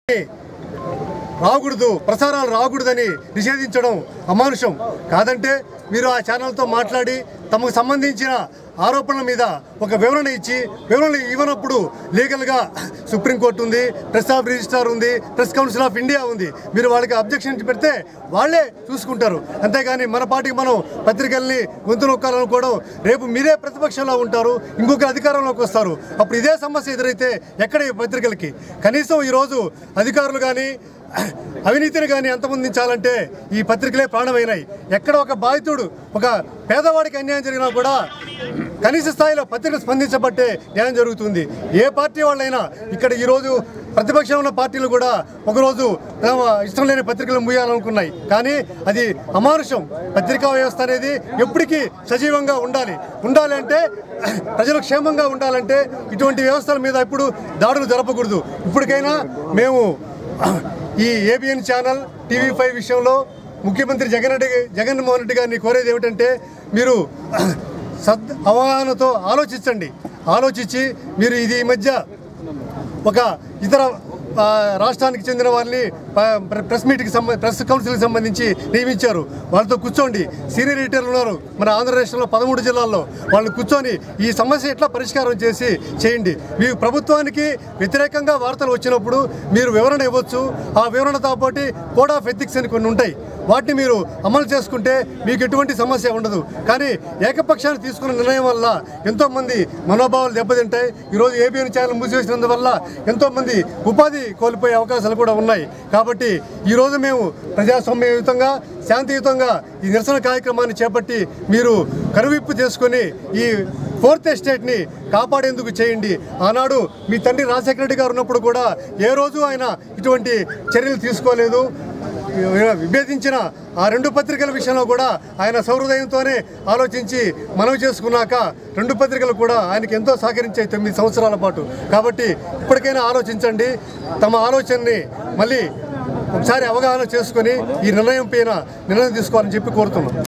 రాకూడదు ప్రసారాలు రాకూడదని నిషేధించడం అమానుషం కాదంటే మీరు ఆ ఛానల్తో మాట్లాడి తమకు సంబంధించిన ఆరోపణల మీద ఒక వివరణ ఇచ్చి వివరణ ఇవ్వనప్పుడు లీగల్గా సుప్రీంకోర్టు ఉంది ప్రెస్ ఆఫ్ రిజిస్ట్రార్ ఉంది ప్రెస్ కౌన్సిల్ ఆఫ్ ఇండియా ఉంది మీరు వాళ్ళకి అబ్జెక్షన్ పెడితే వాళ్ళే చూసుకుంటారు అంతేగాని మన పార్టీకి మనం పత్రికల్ని గొంతు నొక్కాలనుకోవడం రేపు మీరే ప్రతిపక్షంలో ఉంటారు ఇంకొక అధికారంలోకి వస్తారు అప్పుడు ఇదే సమస్య ఎదురైతే ఎక్కడ ఈ పత్రికలకి కనీసం ఈరోజు అధికారులు కానీ అవినీతిని కానీ అంతమొందించాలంటే ఈ పత్రికలే ప్రాణమైనాయి ఎక్కడ ఒక బాధితుడు ఒక పేదవాడికి అన్యాయం జరిగినా కూడా కనీస స్థాయిలో పత్రికలు స్పందించబట్టే న్యాయం జరుగుతుంది ఏ పార్టీ వాళ్ళైనా ఇక్కడ ఈరోజు ప్రతిపక్షంలో ఉన్న పార్టీలు కూడా ఒకరోజు తమ ఇష్టం లేని పత్రికలు ముయ్యాలనుకున్నాయి కానీ అది అమానుషం పత్రికా వ్యవస్థ అనేది ఎప్పటికీ సజీవంగా ఉండాలి ఉండాలి అంటే ప్రజలు క్షేమంగా ఉండాలంటే ఇటువంటి వ్యవస్థల మీద ఇప్పుడు దాడులు జరపకూడదు ఇప్పటికైనా మేము ఈ ఏబిఎన్ ఛానల్ టీవీ ఫైవ్ విషయంలో ముఖ్యమంత్రి జగన్ రెడ్డి జగన్మోహన్ రెడ్డి గారిని కోరేది ఏమిటంటే మీరు సద్ అవగాహనతో ఆలోచించండి ఆలోచించి మీరు ఇది ఈ మధ్య ఒక ఇతర ఆ, రాష్ట్రానికి చెందిన వారిని ప- ప్ర- ప్రెస్ మీట్కి సంబ ప్రెస్ కౌన్సిల్కి సంబంధించి నియమించారు వాళ్ళతో కూర్చోండి సీనియర్ ఎడిటర్లు ఉన్నారు మన ఆంధ్రప్రదేశ్లో పదమూడు జిల్లాల్లో వాళ్ళు కూర్చొని ఈ సమస్య ఎట్లా పరిష్కారం చేసి చేయండి మీ ప్రభుత్వానికి వ్యతిరేకంగా వార్తలు వచ్చినప్పుడు మీరు వివరణ ఇవ్వచ్చు ఆ వివరణతో పాటు కోడ్ ఆఫ్ ఎథిక్స్ అని కొన్ని ఉంటాయి వాటిని మీరు అమలు చేసుకుంటే మీకు ఎటువంటి సమస్య ఉండదు కానీ ఏకపక్షాన్ని తీసుకున్న నిర్ణయం వల్ల ఎంతోమంది మనోభావాలు దెబ్బతింటాయి ఈరోజు ఏబిఎన్ ఛానల్ మూసివేసినందువల్ల ఎంతోమంది ఉపాధి కోల్పోయే అవకాశాలు కూడా ఉన్నాయి కాబట్టి ఈరోజు మేము ప్రజాస్వామ్యయుతంగా శాంతియుతంగా ఈ నిరసన కార్యక్రమాన్ని చేపట్టి మీరు కనువిప్పు చేసుకొని ఈ ఫోర్త్ ఎస్టేట్ని కాపాడేందుకు చేయండి ఆనాడు మీ తండ్రి రాజశేఖర రెడ్డి గారు ఉన్నప్పుడు కూడా ఏ రోజు ఆయన ఇటువంటి చర్యలు తీసుకోలేదు విభేదించిన ఆ రెండు పత్రికల విషయంలో కూడా ఆయన సౌహృదయంతోనే ఆలోచించి మనవి చేసుకున్నాక రెండు పత్రికలు కూడా ఆయనకి ఎంతో సహకరించాయి తొమ్మిది సంవత్సరాల పాటు కాబట్టి ఇప్పటికైనా ఆలోచించండి తమ ఆలోచనని మళ్ళీ ఒకసారి అవగాహన చేసుకొని ఈ నిర్ణయం పైన నిర్ణయం తీసుకోవాలని చెప్పి కోరుతున్నాం